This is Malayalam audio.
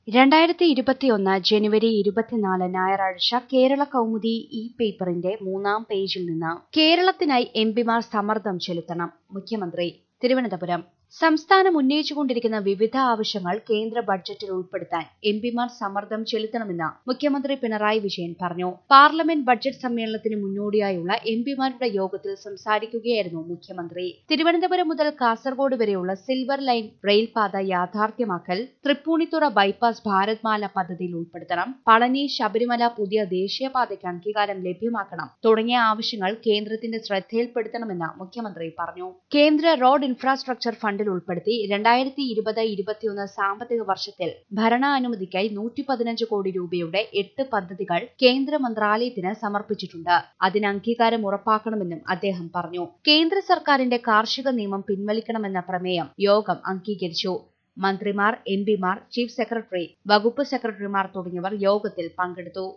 രണ്ടായിരത്തി ഇരുപത്തിയൊന്ന് ജനുവരി ഇരുപത്തിനാല് ഞായറാഴ്ച കേരള കൗമുദി ഈ പേപ്പറിന്റെ മൂന്നാം പേജിൽ നിന്ന് കേരളത്തിനായി എംപിമാർ സമ്മർദ്ദം ചെലുത്തണം മുഖ്യമന്ത്രി തിരുവനന്തപുരം സംസ്ഥാനം ഉന്നയിച്ചുകൊണ്ടിരിക്കുന്ന വിവിധ ആവശ്യങ്ങൾ കേന്ദ്ര ബഡ്ജറ്റിൽ ഉൾപ്പെടുത്താൻ എംപിമാർ സമ്മർദ്ദം ചെലുത്തണമെന്ന് മുഖ്യമന്ത്രി പിണറായി വിജയൻ പറഞ്ഞു പാർലമെന്റ് ബഡ്ജറ്റ് സമ്മേളനത്തിന് മുന്നോടിയായുള്ള എംപിമാരുടെ യോഗത്തിൽ സംസാരിക്കുകയായിരുന്നു മുഖ്യമന്ത്രി തിരുവനന്തപുരം മുതൽ കാസർഗോഡ് വരെയുള്ള സിൽവർ ലൈൻ റെയിൽപാത യാഥാർത്ഥ്യമാക്കൽ തൃപ്പൂണിത്തുറ ബൈപ്പാസ് ഭാരത്മാല പദ്ധതിയിൽ ഉൾപ്പെടുത്തണം പളനി ശബരിമല പുതിയ ദേശീയപാതയ്ക്ക് അംഗീകാരം ലഭ്യമാക്കണം തുടങ്ങിയ ആവശ്യങ്ങൾ കേന്ദ്രത്തിന്റെ ശ്രദ്ധയിൽപ്പെടുത്തണമെന്ന് മുഖ്യമന്ത്രി പറഞ്ഞു കേന്ദ്ര റോഡ് ഇൻഫ്രാസ്ട്രക്ചർ ഫണ്ടിൽ ഉൾപ്പെടുത്തി രണ്ടായിരത്തി ഇരുപത് ഇരുപത്തിയൊന്ന് സാമ്പത്തിക വർഷത്തിൽ ഭരണാനുമതിക്കായി നൂറ്റി പതിനഞ്ച് കോടി രൂപയുടെ എട്ട് പദ്ധതികൾ കേന്ദ്ര മന്ത്രാലയത്തിന് സമർപ്പിച്ചിട്ടുണ്ട് അതിന് അംഗീകാരം ഉറപ്പാക്കണമെന്നും അദ്ദേഹം പറഞ്ഞു കേന്ദ്ര സർക്കാരിന്റെ കാർഷിക നിയമം പിൻവലിക്കണമെന്ന പ്രമേയം യോഗം അംഗീകരിച്ചു മന്ത്രിമാർ എംപിമാർ ചീഫ് സെക്രട്ടറി വകുപ്പ് സെക്രട്ടറിമാർ തുടങ്ങിയവർ യോഗത്തിൽ പങ്കെടുത്തു